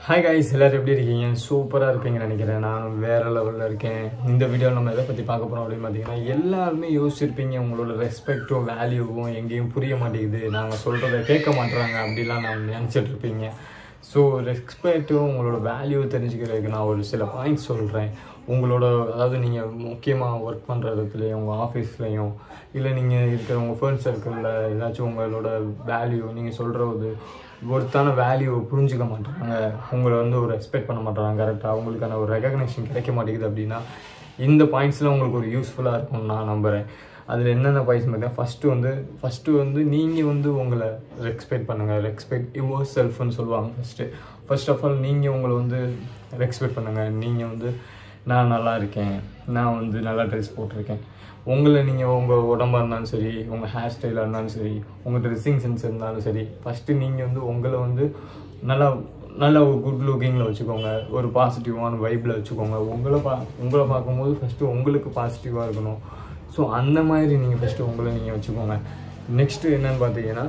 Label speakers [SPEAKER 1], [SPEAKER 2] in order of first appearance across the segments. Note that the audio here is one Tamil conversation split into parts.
[SPEAKER 1] ஹாய் கைஸ் எல்லாரும் எப்படி இருக்கீங்க சூப்பராக இருப்பீங்கன்னு நினைக்கிறேன் நான் வேறு லெவலில் இருக்கேன் இந்த வீடியோவில் நம்ம எதை பற்றி பார்க்க போகிறோம் அப்படின்னு பார்த்தீங்கன்னா எல்லாருமே யோசிச்சிருப்பீங்க உங்களோட ரெஸ்பெக்டும் வேல்யூவும் எங்கேயும் புரிய மாட்டேங்குது நாங்கள் சொல்கிறத கேட்க மாட்டுறாங்க அப்படிலாம் நான் நினச்சிட்டு இருப்பீங்க ஸோ ரெஸ்பெக்ட்டும் உங்களோட வேல்யூ தெரிஞ்சுக்கிறதுக்கு நான் ஒரு சில பாயிண்ட்ஸ் சொல்கிறேன் உங்களோட அதாவது நீங்கள் முக்கியமாக ஒர்க் பண்ணுற இடத்துலையும் உங்கள் ஆஃபீஸ்லையும் இல்லை நீங்கள் இருக்கிற உங்கள் ஃப்ரெண்ட் சர்க்கிளில் ஏதாச்சும் உங்களோட வேல்யூ நீங்கள் சொல்கிற ஒரு ஒருத்தான வேல்யூ புரிஞ்சுக்க மாட்டாங்க உங்களை வந்து ஒரு ரெஸ்பெக்ட் பண்ண மாட்டாங்க கரெக்டாக அவங்களுக்கான ஒரு ரெகக்னேஷன் கிடைக்க மாட்டேங்குது அப்படின்னா இந்த பாயிண்ட்ஸ்லாம் உங்களுக்கு ஒரு யூஸ்ஃபுல்லாக இருக்கும்னு நான் நம்புகிறேன் அதில் என்னென்ன பாயிண்ட்ஸ் பார்த்தீங்கன்னா ஃபஸ்ட்டு வந்து ஃபஸ்ட்டு வந்து நீங்கள் வந்து உங்களை ரெஸ்பெக்ட் பண்ணுங்கள் ரெஸ்பெக்ட் யுவர் செல்ஃப்னு சொல்லுவாங்க ஃபஸ்ட்டு ஃபர்ஸ்ட் ஆஃப் ஆல் நீங்கள் உங்களை வந்து ரெஸ்பெக்ட் பண்ணுங்கள் நீங்கள் வந்து நான் நல்லா இருக்கேன் நான் வந்து நல்லா ட்ரெஸ் போட்டிருக்கேன் உங்களை நீங்கள் உங்கள் உடம்பாக இருந்தாலும் சரி உங்கள் ஹேர் ஸ்டைலாக இருந்தாலும் சரி உங்கள் ட்ரெஸ்ஸிங் சென்ஸ் இருந்தாலும் சரி ஃபஸ்ட்டு நீங்கள் வந்து உங்களை வந்து நல்லா நல்ல ஒரு குட் லுக்கிங்கில் வச்சுக்கோங்க ஒரு பாசிட்டிவான வைப்பில் வச்சுக்கோங்க உங்களை பா உங்களை பார்க்கும்போது ஃபஸ்ட்டு உங்களுக்கு பாசிட்டிவாக இருக்கணும் ஸோ அந்த மாதிரி நீங்கள் ஃபஸ்ட்டு உங்களை நீங்கள் வச்சுக்கோங்க நெக்ஸ்ட்டு என்னன்னு பார்த்தீங்கன்னா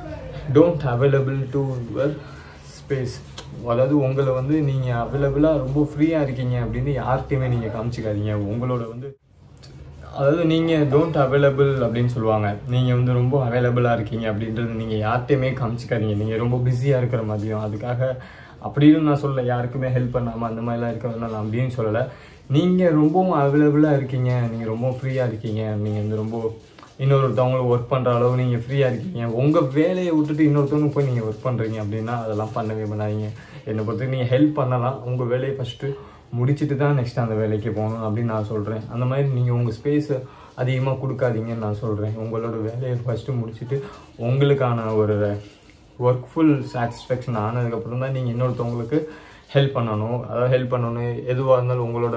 [SPEAKER 1] don't available to your space அதாவது உங்களை வந்து நீங்கள் அவைலபிளாக ரொம்ப ஃப்ரீயாக இருக்கீங்க அப்படின்னு யார்கிட்டையுமே நீங்கள் காமிச்சிக்காதீங்க உங்களோட வந்து அதாவது நீங்கள் டோன்ட் அவைலபிள் அப்படின்னு சொல்லுவாங்க நீங்கள் வந்து ரொம்ப அவைலபிளாக இருக்கீங்க அப்படின்றது நீங்கள் யார்கிட்டையுமே காமிச்சிக்காதீங்க நீங்கள் ரொம்ப பிஸியாக இருக்கிற மாதிரியும் அதுக்காக அப்படின்னு நான் சொல்ல யாருக்குமே ஹெல்ப் பண்ணாமல் அந்த மாதிரிலாம் இருக்கிறதுனால நான் அப்படின்னு சொல்லலை நீங்கள் ரொம்பவும் அவைலபிளாக இருக்கீங்க நீங்கள் ரொம்ப ஃப்ரீயாக இருக்கீங்க நீங்கள் வந்து ரொம்ப இன்னொருத்தவங்களுக்கு ஒர்க் பண்ணுற அளவு நீங்கள் ஃப்ரீயாக இருக்கீங்க உங்கள் வேலையை விட்டுட்டு இன்னொருத்தவங்க போய் நீங்கள் ஒர்க் பண்ணுறீங்க அப்படின்னா அதெல்லாம் பண்ணவே பண்ணாதீங்க என்னை பொறுத்து நீங்கள் ஹெல்ப் பண்ணலாம் உங்கள் வேலையை ஃபஸ்ட்டு முடிச்சுட்டு தான் நெக்ஸ்ட் அந்த வேலைக்கு போகணும் அப்படின்னு நான் சொல்கிறேன் அந்த மாதிரி நீங்கள் உங்கள் ஸ்பேஸை அதிகமாக கொடுக்காதீங்கன்னு நான் சொல்கிறேன் உங்களோட வேலையை ஃபஸ்ட்டு முடிச்சுட்டு உங்களுக்கான ஒரு ஒர்க் ஃபுல் சாட்டிஸ்ஃபேக்ஷன் ஆனதுக்கப்புறம் தான் நீங்கள் இன்னொருத்தவங்களுக்கு ஹெல்ப் பண்ணணும் அதாவது ஹெல்ப் பண்ணணும் எதுவாக இருந்தாலும் உங்களோட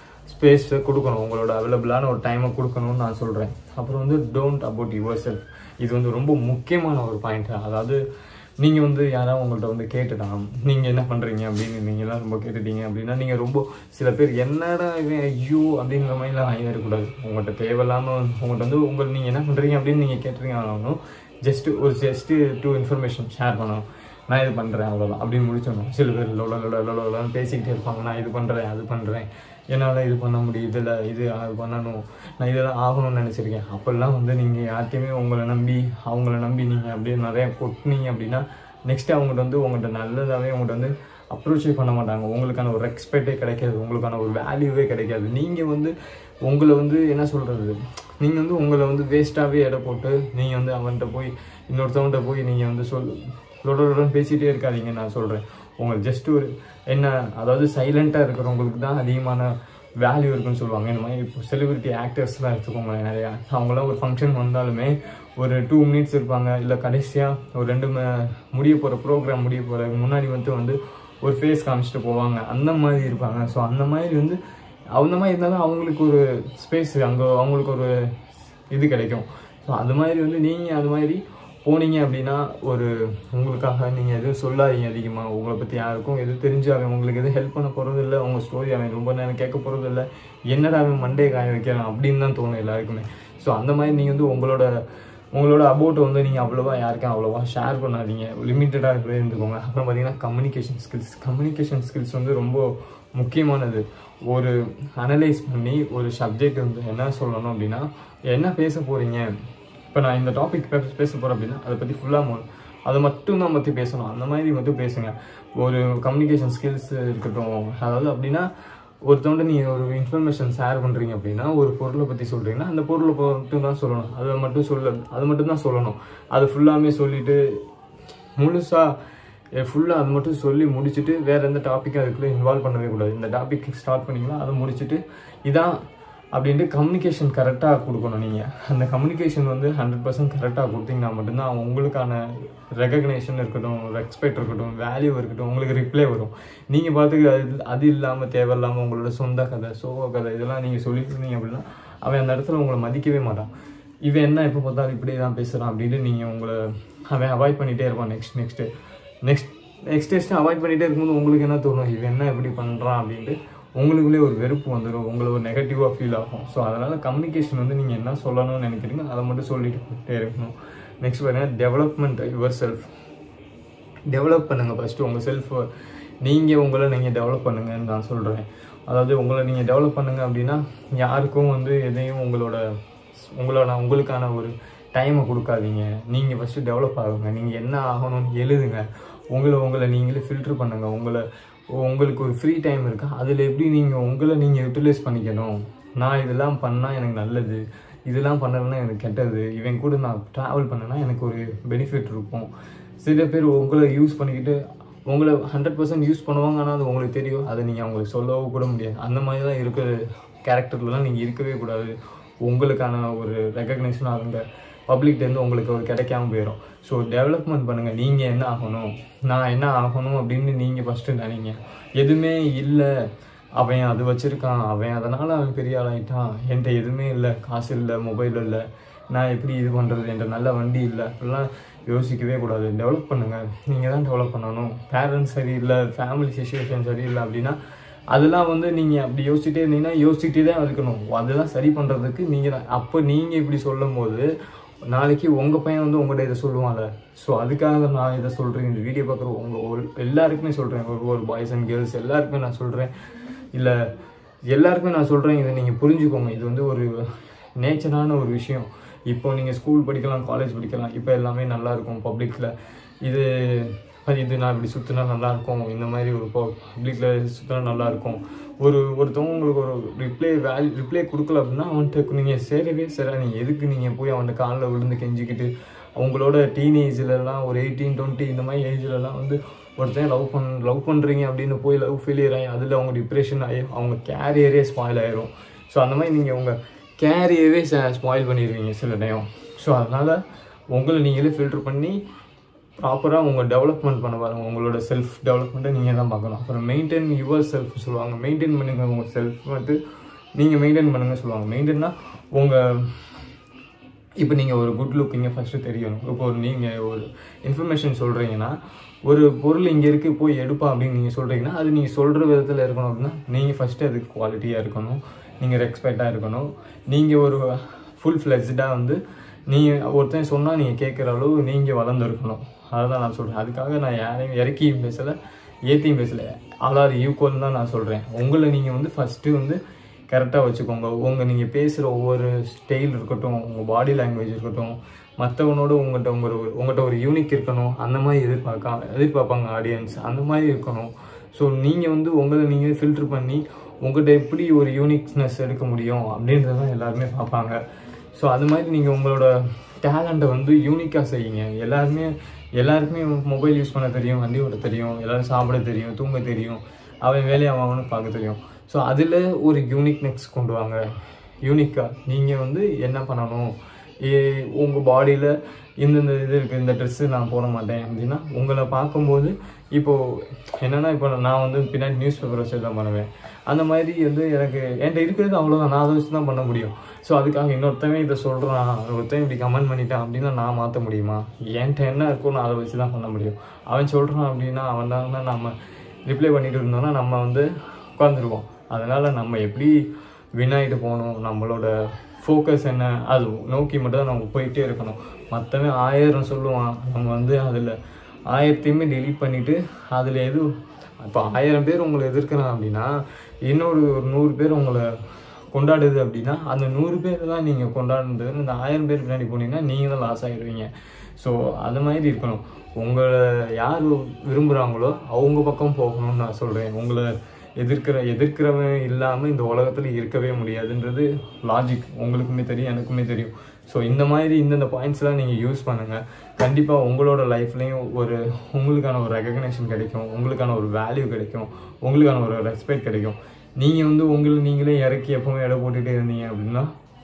[SPEAKER 1] ஸ்பேஸை கொடுக்கணும் உங்களோட அவைலபிளான ஒரு டைமை கொடுக்கணும்னு நான் சொல்கிறேன் அப்புறம் வந்து டோன்ட் அபவுட் யுவர் செல்ஃப் இது வந்து ரொம்ப முக்கியமான ஒரு பாயிண்ட் அதாவது நீங்கள் வந்து யாராவது உங்கள்கிட்ட வந்து கேட்டுட்டான் நீங்கள் என்ன பண்ணுறீங்க அப்படின்னு நீங்களாம் ரொம்ப கேட்டுட்டீங்க அப்படின்னா நீங்கள் ரொம்ப சில பேர் என்னடா இவன் ஐயோ அப்படிங்கிற மாதிரிலாம் ஆகிடக்கூடாது உங்கள்கிட்ட தேவையில்லாமல் உங்கள்கிட்ட வந்து உங்கள் நீங்கள் என்ன பண்ணுறீங்க அப்படின்னு நீங்கள் கேட்டுறீங்க ஆகணும் ஜஸ்ட்டு ஒரு ஜஸ்ட்டு டூ இன்ஃபர்மேஷன் ஷேர் பண்ணணும் நான் இது பண்ணுறேன் அவ்வளோதான் அப்படின்னு முடிச்சிடணும் சில பேர் லோல லோல லோல லோலன்னு பேசிக்கிட்டே இருப்பாங்க நான் இது பண்ணுறேன் அது பண்ணுறேன் என்னால் இது பண்ண முடியுது இல்லை இது அது பண்ணணும் நான் இதெல்லாம் ஆகணும்னு நினச்சிருக்கேன் அப்போல்லாம் வந்து நீங்கள் யார்ட்டையுமே உங்களை நம்பி அவங்கள நம்பி நீங்கள் அப்படியே நிறைய கொட்டினீங்க அப்படின்னா நெக்ஸ்ட்டு அவங்கள்ட்ட வந்து உங்கள்கிட்ட நல்லதாகவே உங்கள்கிட்ட வந்து அப்ரோச்சே பண்ண மாட்டாங்க உங்களுக்கான ஒரு ரெஸ்பெக்டே கிடைக்காது உங்களுக்கான ஒரு வேல்யூவே கிடைக்காது நீங்கள் வந்து உங்களை வந்து என்ன சொல்கிறது நீங்கள் வந்து உங்களை வந்து வேஸ்ட்டாகவே எடை போட்டு நீங்கள் வந்து அவன்கிட்ட போய் இன்னொருத்தவன்கிட்ட போய் நீங்கள் வந்து சொல் லொடலுடன் பேசிகிட்டே இருக்காதீங்க நான் சொல்கிறேன் உங்களுக்கு ஜஸ்ட் ஒரு என்ன அதாவது சைலண்ட்டாக இருக்கிறவங்களுக்கு தான் அதிகமான வேல்யூ இருக்குன்னு சொல்லுவாங்க இந்த மாதிரி இப்போ செலிபிரிட்டி ஆக்டர்ஸ்லாம் எடுத்துக்கோங்களேன் நிறையா அவங்களாம் ஒரு ஃபங்க்ஷன் வந்தாலுமே ஒரு டூ மினிட்ஸ் இருப்பாங்க இல்லை கடைசியாக ஒரு ரெண்டு ம- முடிய போகிற ப்ரோக்ராம் முடிய போகிற முன்னாடி வந்து வந்து ஒரு ஃபேஸ் காமிச்சிட்டு போவாங்க அந்த மாதிரி இருப்பாங்க ஸோ அந்த மாதிரி வந்து அந்த மாதிரி இருந்தாலும் அவங்களுக்கு ஒரு ஸ்பேஸ் அங்கே அவங்களுக்கு ஒரு இது கிடைக்கும் ஸோ அது மாதிரி வந்து நீங்கள் அது மாதிரி போனீங்க அப்படின்னா ஒரு உங்களுக்காக நீங்கள் எதுவும் சொல்லாதீங்க அதிகமாக உங்களை பற்றி யாருக்கும் எதுவும் தெரிஞ்சு அவன் உங்களுக்கு எதுவும் ஹெல்ப் பண்ண போகிறது இல்லை உங்கள் ஸ்டோரி அவன் ரொம்ப நேரம் கேட்க போகிறது இல்லை என்னடா அவன் மண்டே காய வைக்கிறான் அப்படின்னு தான் தோணும் எல்லாருக்குமே ஸோ அந்த மாதிரி நீங்கள் வந்து உங்களோட உங்களோட அபவுட்டை வந்து நீங்கள் அவ்வளோவா யாருக்கும் அவ்வளோவா ஷேர் பண்ணாதீங்க லிமிட்டடாக இருக்கவே இருந்துக்கோங்க அப்புறம் பார்த்தீங்கன்னா கம்யூனிகேஷன் ஸ்கில்ஸ் கம்யூனிகேஷன் ஸ்கில்ஸ் வந்து ரொம்ப முக்கியமானது ஒரு அனலைஸ் பண்ணி ஒரு சப்ஜெக்ட் வந்து என்ன சொல்லணும் அப்படின்னா என்ன பேச போகிறீங்க இப்போ நான் இந்த டாபிக் பேச போகிறேன் அப்படின்னா அதை பற்றி ஃபுல்லாக அதை மட்டும் தான் பற்றி பேசணும் அந்த மாதிரி மட்டும் பேசுங்க ஒரு கம்யூனிகேஷன் ஸ்கில்ஸ் இருக்கட்டும் அதாவது அப்படின்னா ஒருத்தவங்க நீங்கள் ஒரு இன்ஃபர்மேஷன் ஷேர் பண்ணுறீங்க அப்படின்னா ஒரு பொருளை பற்றி சொல்கிறீங்கன்னா அந்த பொருளை மட்டும் தான் சொல்லணும் அதை மட்டும் சொல்ல அது மட்டும் தான் சொல்லணும் அது ஃபுல்லாமே சொல்லிட்டு முழுசாக ஃபுல்லாக அது மட்டும் சொல்லி முடிச்சுட்டு வேறு எந்த டாப்பிக்கும் அதுக்குள்ளே இன்வால்வ் பண்ணவே கூடாது இந்த டாபிக் ஸ்டார்ட் பண்ணிங்கன்னா அதை முடிச்சுட்டு இதான் அப்படின்ட்டு கம்யூனிகேஷன் கரெக்டாக கொடுக்கணும் நீங்கள் அந்த கம்யூனிகேஷன் வந்து ஹண்ட்ரட் பர்சன்ட் கரெக்டாக கொடுத்தீங்கன்னா மட்டும்தான் உங்களுக்கான ரெகக்னேஷன் இருக்கட்டும் ரெஸ்பெக்ட் இருக்கட்டும் வேல்யூ இருக்கட்டும் உங்களுக்கு ரிப்ளை வரும் நீங்கள் பார்த்துக்க அது அது இல்லாமல் தேவையில்லாமல் உங்களோட சொந்த கதை சோக கதை இதெல்லாம் நீங்கள் சொல்லிட்டு இருந்தீங்க அப்படின்னா அவன் அந்த இடத்துல உங்களை மதிக்கவே மாட்டான் இவன் என்ன எப்போ பார்த்தாலும் இப்படி தான் பேசுகிறான் அப்படின்ட்டு நீங்கள் உங்களை அவன் அவாய்ட் பண்ணிகிட்டே இருப்பான் next next next next next avoid பண்ணிகிட்டே இருக்கும்போது உங்களுக்கு என்ன தோணும் இவன் என்ன இப்படி பண்ணுறான் அப்படின்ட்டு உங்களுக்குள்ளே ஒரு வெறுப்பு வந்துடும் உங்களுக்கு ஒரு நெகட்டிவாக ஃபீல் ஆகும் ஸோ அதனால் கம்யூனிகேஷன் வந்து நீங்கள் என்ன சொல்லணும்னு நினைக்கிறீங்க அதை மட்டும் சொல்லிட்டு போயிட்டே இருக்கணும் நெக்ஸ்ட் பார்த்தீங்கன்னா டெவலப்மெண்ட் யுவர் செல்ஃப் டெவலப் பண்ணுங்கள் ஃபஸ்ட்டு உங்கள் செல்ஃப் நீங்கள் உங்களை நீங்கள் டெவலப் பண்ணுங்கன்னு நான் சொல்கிறேன் அதாவது உங்களை நீங்கள் டெவலப் பண்ணுங்க அப்படின்னா யாருக்கும் வந்து எதையும் உங்களோட உங்களோட உங்களுக்கான ஒரு டைமை கொடுக்காதீங்க நீங்கள் ஃபஸ்ட்டு டெவலப் ஆகுங்க நீங்கள் என்ன ஆகணும்னு எழுதுங்க உங்களை உங்களை நீங்களே ஃபில்டர் பண்ணுங்கள் உங்களை உங்களுக்கு ஒரு ஃப்ரீ டைம் இருக்கா அதில் எப்படி நீங்கள் உங்களை நீங்கள் யூட்டிலைஸ் பண்ணிக்கணும் நான் இதெல்லாம் பண்ணால் எனக்கு நல்லது இதெல்லாம் பண்ணலைன்னா எனக்கு கெட்டது இவன் கூட நான் ட்ராவல் பண்ணேன்னா எனக்கு ஒரு பெனிஃபிட் இருக்கும் சில பேர் உங்களை யூஸ் பண்ணிக்கிட்டு உங்களை ஹண்ட்ரட் பர்சன்ட் யூஸ் பண்ணுவாங்க ஆனால் அது உங்களுக்கு தெரியும் அதை நீங்கள் அவங்களுக்கு சொல்லவும் கூட முடியாது அந்த மாதிரி தான் இருக்கிற கேரக்டர்லாம் நீங்கள் இருக்கவே கூடாது உங்களுக்கான ஒரு ரெக்கக்னேஷன் அவங்க பப்ளிக்டேருந்து உங்களுக்கு ஒரு கிடைக்காம போயிடும் ஸோ டெவலப்மெண்ட் பண்ணுங்கள் நீங்கள் என்ன ஆகணும் நான் என்ன ஆகணும் அப்படின்னு நீங்கள் ஃபஸ்ட்டு நினைங்க எதுவுமே இல்லை அவன் அது வச்சுருக்கான் அவன் அதனால் அவன் பெரிய ஆளாயிட்டான் என்கிட்ட எதுவுமே இல்லை காசு இல்லை மொபைல் இல்லை நான் எப்படி இது பண்ணுறது என்கிட்ட நல்ல வண்டி இல்லை அப்படிலாம் யோசிக்கவே கூடாது டெவலப் பண்ணுங்கள் நீங்கள் தான் டெவலப் பண்ணணும் பேரண்ட்ஸ் சரியில்லை ஃபேமிலி சுச்சுவேஷன் சரியில்லை அப்படின்னா அதெல்லாம் வந்து நீங்கள் அப்படி யோசிச்சுட்டே இருந்தீங்கன்னா யோசிச்சுட்டே தான் இருக்கணும் அதெல்லாம் சரி பண்ணுறதுக்கு நீங்கள் தான் அப்போ நீங்கள் இப்படி சொல்லும் போது நாளைக்கு உங்கள் பையன் வந்து உங்கள்கிட்ட இதை சொல்லுவான்ல ஸோ அதுக்காக நான் இதை சொல்கிறேன் இந்த வீடியோ பார்க்குற உங்கள் ஒரு எல்லாருக்குமே சொல்கிறேன் ஒரு ஒரு பாய்ஸ் அண்ட் கேர்ள்ஸ் எல்லாருக்குமே நான் சொல்கிறேன் இல்லை எல்லாருக்குமே நான் சொல்கிறேன் இதை நீங்கள் புரிஞ்சுக்கோங்க இது வந்து ஒரு நேச்சரான ஒரு விஷயம் இப்போ நீங்கள் ஸ்கூல் படிக்கலாம் காலேஜ் படிக்கலாம் இப்போ எல்லாமே நல்லா இருக்கும் பப்ளிக்கில் இது இது நான் இப்படி சுற்றினா நல்லாயிருக்கும் இந்த மாதிரி ஒரு பப்ளிக்கில் சுற்றினா நல்லாயிருக்கும் ஒரு ஒருத்தவங்க உங்களுக்கு ஒரு ரிப்ளை வேல்யூ ரிப்ளை கொடுக்கல அப்படின்னா அவன்கிட்ட நீங்கள் சேரவே சேரா நீங்கள் எதுக்கு நீங்கள் போய் அவன்கிட்ட காலில் விழுந்து கெஞ்சிக்கிட்டு அவங்களோட டீனேஜ்லலாம் ஒரு எயிட்டீன் டுவெண்ட்டி இந்த மாதிரி ஏஜ்லலாம் வந்து ஒருத்தன் லவ் பண் லவ் பண்ணுறீங்க அப்படின்னு போய் லவ் ஃபெயிலியர் ஆகி அதில் அவங்க டிப்ரெஷன் ஆகி அவங்க கேரியரே ஸ்பாயில் ஆயிரும் ஸோ அந்த மாதிரி நீங்கள் உங்கள் கேரியரே ஸ்பாயில் பண்ணிடுவீங்க சில டைம் ஸோ அதனால் உங்களை நீங்களே ஃபில்டர் பண்ணி ப்ராப்பராக உங்கள் டெவலப்மெண்ட் பண்ண பாருங்க உங்களோட செல்ஃப் டெவலப்மெண்ட்டை நீங்கள் தான் பார்க்கணும் அப்புறம் மெயின்டைன் யுவர் செல்ஃப் சொல்லுவாங்க மெயின்டைன் பண்ணுங்க உங்கள் செல்ஃப் வந்து நீங்கள் மெயின்டைன் பண்ணுங்க சொல்லுவாங்க மெயின்டைன்னா உங்கள் இப்போ நீங்கள் ஒரு குட் லுக்கிங்க ஃபஸ்ட்டு தெரியணும் இப்போ ஒரு நீங்கள் ஒரு இன்ஃபர்மேஷன் சொல்கிறீங்கன்னா ஒரு பொருள் இங்கே இருக்குது போய் எடுப்பா அப்படின்னு நீங்கள் சொல்கிறீங்கன்னா அது நீங்கள் சொல்கிற விதத்தில் இருக்கணும் அப்படின்னா நீங்கள் ஃபஸ்ட்டு அதுக்கு குவாலிட்டியாக இருக்கணும் நீங்கள் ரெஸ்பெக்டாக இருக்கணும் நீங்கள் ஒரு ஃபுல் ஃப்ளெஜ்டாக வந்து நீங்கள் ஒருத்தன் சொன்னால் நீங்கள் கேட்குற அளவு நீங்கள் வளர்ந்துருக்கணும் அதுதான் நான் சொல்கிறேன் அதுக்காக நான் யாரையும் இறக்கியும் பேசலை ஏற்றியும் பேசலை ஆளார் ஈக்குவல் தான் நான் சொல்கிறேன் உங்களை நீங்கள் வந்து ஃபஸ்ட்டு வந்து கரெக்டாக வச்சுக்கோங்க உங்கள் நீங்கள் பேசுகிற ஒவ்வொரு ஸ்டைல் இருக்கட்டும் உங்கள் பாடி லாங்குவேஜ் இருக்கட்டும் மற்றவனோட உங்கள்கிட்ட உங்கள் ஒரு உங்கள்கிட்ட ஒரு யூனிக் இருக்கணும் அந்த மாதிரி எதிர்பார்க்க எதிர்பார்ப்பாங்க ஆடியன்ஸ் அந்த மாதிரி இருக்கணும் ஸோ நீங்கள் வந்து உங்களை நீங்கள் ஃபில்டர் பண்ணி உங்கள்கிட்ட எப்படி ஒரு யூனிக்னஸ் எடுக்க முடியும் அப்படின்றத எல்லாருமே பார்ப்பாங்க ஸோ அது மாதிரி நீங்கள் உங்களோட டேலண்ட்டை வந்து யூனிக்காக செய்யுங்க எல்லாருமே எல்லாருக்குமே மொபைல் யூஸ் பண்ண தெரியும் வண்டி ஓட்ட தெரியும் எல்லோரும் சாப்பிட தெரியும் தூங்க தெரியும் அவன் வேலையை அவன் அவனுக்கு பார்க்க தெரியும் ஸோ அதில் ஒரு யூனிக்னஸ் கொண்டு வாங்க யூனிக்காக நீங்கள் வந்து என்ன பண்ணணும் உங்கள் பாடியில் இந்தந்த இது இருக்குது இந்த ட்ரெஸ்ஸு நான் போட மாட்டேன் அப்படின்னா உங்களை பார்க்கும்போது இப்போது என்னென்னா இப்போ நான் வந்து பின்னாடி நியூஸ் பேப்பர் வச்சு தான் பண்ணுவேன் அந்த மாதிரி வந்து எனக்கு என்கிட்ட இருக்கிறது அவ்வளோதான் நான் அதை வச்சு தான் பண்ண முடியும் ஸோ அதுக்காக இன்னொருத்தவன் இதை சொல்கிறான் ஒருத்தன் இப்படி கமெண்ட் பண்ணிட்டான் அப்படின்னா நான் மாற்ற முடியுமா என்கிட்ட என்ன இருக்கோ நான் அதை வச்சு தான் பண்ண முடியும் அவன் சொல்கிறான் அப்படின்னா அவன் தான் நம்ம ரிப்ளை பண்ணிட்டு இருந்தோம்னா நம்ம வந்து உட்காந்துருவோம் அதனால் நம்ம எப்படி வின் ஆகிட்டு போகணும் நம்மளோட ஃபோக்கஸ் என்ன அது நோக்கி மட்டும் தான் நம்ம போயிட்டே இருக்கணும் மற்றவன் ஆயிரம் சொல்லுவான் நம்ம வந்து அதில் ஆயிரத்தையுமே டெலீட் பண்ணிவிட்டு அதில் எது இப்போ ஆயிரம் பேர் உங்களை எதிர்க்கிறான் அப்படின்னா இன்னொரு ஒரு நூறு பேர் உங்களை கொண்டாடுது அப்படின்னா அந்த நூறு பேர் தான் நீங்கள் கொண்டாடுறது இந்த ஆயிரம் பேர் பின்னாடி போனீங்கன்னா நீங்கள் தான் லாஸ் ஆகிடுவீங்க ஸோ அது மாதிரி இருக்கணும் உங்களை யார் விரும்புகிறாங்களோ அவங்க பக்கம் போகணும்னு நான் சொல்கிறேன் உங்களை எதிர்க்கிற எதிர்க்கிறவன் இல்லாமல் இந்த உலகத்தில் இருக்கவே முடியாதுன்றது லாஜிக் உங்களுக்குமே தெரியும் எனக்குமே தெரியும் ஸோ இந்த மாதிரி இந்தந்த பாயிண்ட்ஸ்லாம் நீங்கள் யூஸ் பண்ணுங்கள் கண்டிப்பாக உங்களோட லைஃப்லேயும் ஒரு உங்களுக்கான ஒரு ரெகக்னேஷன் கிடைக்கும் உங்களுக்கான ஒரு வேல்யூ கிடைக்கும் உங்களுக்கான ஒரு ரெஸ்பெக்ட் கிடைக்கும் நீங்கள் வந்து உங்களை நீங்களே இறக்கி எப்பவுமே எடை போட்டுகிட்டே இருந்தீங்க அப்படின்னா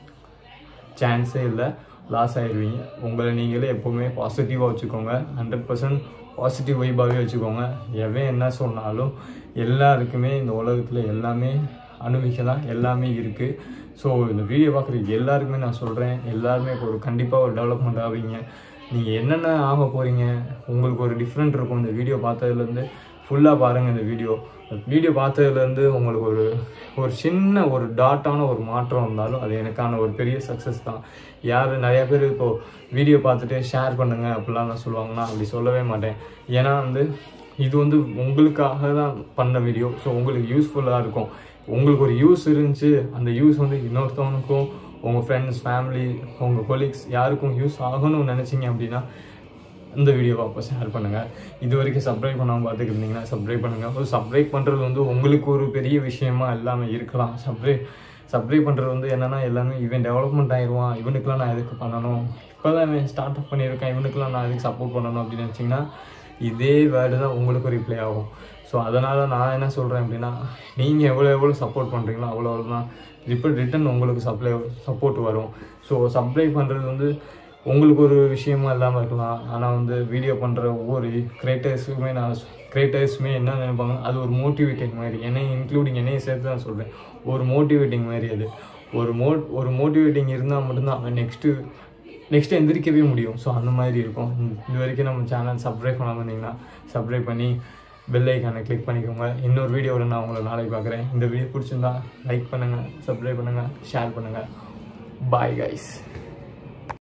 [SPEAKER 1] சான்ஸே இல்லை லாஸ் ஆயிடுவீங்க உங்களை நீங்களே எப்போவுமே பாசிட்டிவாக வச்சுக்கோங்க ஹண்ட்ரட் பர்சன்ட் பாசிட்டிவ் வைபாகவே வச்சுக்கோங்க எவன் என்ன சொன்னாலும் எல்லாருக்குமே இந்த உலகத்தில் எல்லாமே அனுபவிக்கலாம் எல்லாமே இருக்குது ஸோ இந்த வீடியோ பார்க்குற எல்லாருக்குமே நான் சொல்கிறேன் எல்லாருமே ஒரு கண்டிப்பாக ஒரு டெவலப்மெண்ட் ஆவீங்க நீங்கள் என்னென்ன ஆக போகிறீங்க உங்களுக்கு ஒரு டிஃப்ரெண்ட் இருக்கும் இந்த வீடியோ பார்த்ததுலேருந்து ஃபுல்லாக பாருங்கள் இந்த வீடியோ வீடியோ பார்த்ததுலேருந்து உங்களுக்கு ஒரு ஒரு சின்ன ஒரு டாட்டான ஒரு மாற்றம் இருந்தாலும் அது எனக்கான ஒரு பெரிய சக்ஸஸ் தான் யார் நிறையா பேர் இப்போது வீடியோ பார்த்துட்டு ஷேர் பண்ணுங்கள் அப்படிலாம் நான் சொல்லுவாங்கன்னா அப்படி சொல்லவே மாட்டேன் ஏன்னா வந்து இது வந்து உங்களுக்காக தான் பண்ண வீடியோ ஸோ உங்களுக்கு யூஸ்ஃபுல்லாக இருக்கும் உங்களுக்கு ஒரு யூஸ் இருந்துச்சு அந்த யூஸ் வந்து இன்னொருத்தவனுக்கும் உங்கள் ஃப்ரெண்ட்ஸ் ஃபேமிலி உங்கள் கொலீக்ஸ் யாருக்கும் யூஸ் ஆகணும்னு நினச்சிங்க அப்படின்னா இந்த வீடியோவை அப்போ ஷேர் பண்ணுங்கள் இது வரைக்கும் சப்ஸ்கிரைப் பண்ணாமல் பார்த்துட்டு இருந்தீங்கன்னா சப்ஸ்கிரைப் பண்ணுங்கள் ஒரு சப்ஸ்கிரைப் பண்ணுறது வந்து உங்களுக்கு ஒரு பெரிய விஷயமா எல்லாமே இருக்கலாம் சப்ஸ்கிரைப் சப்ஸ்கிரைப் பண்ணுறது வந்து என்னென்னா எல்லாமே இவன் டெவலப்மெண்ட் ஆயிடுவான் இவனுக்குலாம் நான் எதுக்கு பண்ணணும் இப்போ தான் இவன் ஸ்டார்ட் அப் பண்ணியிருக்கேன் இவனுக்குலாம் நான் எதுக்கு சப்போர்ட் பண்ணணும் அப்படின்னு நினச்சிங்கன்னா இதே வேர்டு தான் உங்களுக்கும் ரிப்ளை ஆகும் ஸோ அதனால் நான் என்ன சொல்கிறேன் அப்படின்னா நீங்கள் எவ்வளோ எவ்வளோ சப்போர்ட் பண்ணுறீங்களோ அவ்வளோ அவ்வளோ தான் இப்போ ரிட்டன் உங்களுக்கு சப்ளை சப்போர்ட் வரும் ஸோ சப்ளை பண்ணுறது வந்து உங்களுக்கு ஒரு விஷயமா இல்லாமல் இருக்கலாம் ஆனால் வந்து வீடியோ பண்ணுற ஒவ்வொரு கிரியேட்டர்ஸுமே நான் கிரியேட்டர்ஸுமே என்ன நினைப்பாங்க அது ஒரு மோட்டிவேட்டிங் மாதிரி என்னை இன்க்ளூடிங் என்னையை சேர்த்து தான் சொல்கிறேன் ஒரு மோட்டிவேட்டிங் மாதிரி அது ஒரு மோ ஒரு மோட்டிவேட்டிங் இருந்தால் மட்டும்தான் அவன் நெக்ஸ்ட்டு நெக்ஸ்ட்டு எந்திரிக்கவே முடியும் ஸோ அந்த மாதிரி இருக்கும் இது வரைக்கும் நம்ம சேனல் சப்ஸ்கிரைப் பண்ணாமல் இருந்தீங்கன்னா சப்ஸ்கிரைப் பண்ணி பெல் ஐக்கானை கிளிக் பண்ணிக்கோங்க இன்னொரு வீடியோவில் நான் உங்களை நாளைக்கு பார்க்குறேன் இந்த வீடியோ பிடிச்சிருந்தா லைக் பண்ணுங்கள் சப்ஸ்கிரைப் பண்ணுங்கள் ஷேர் பண்ணுங்கள் பாய் கைஸ்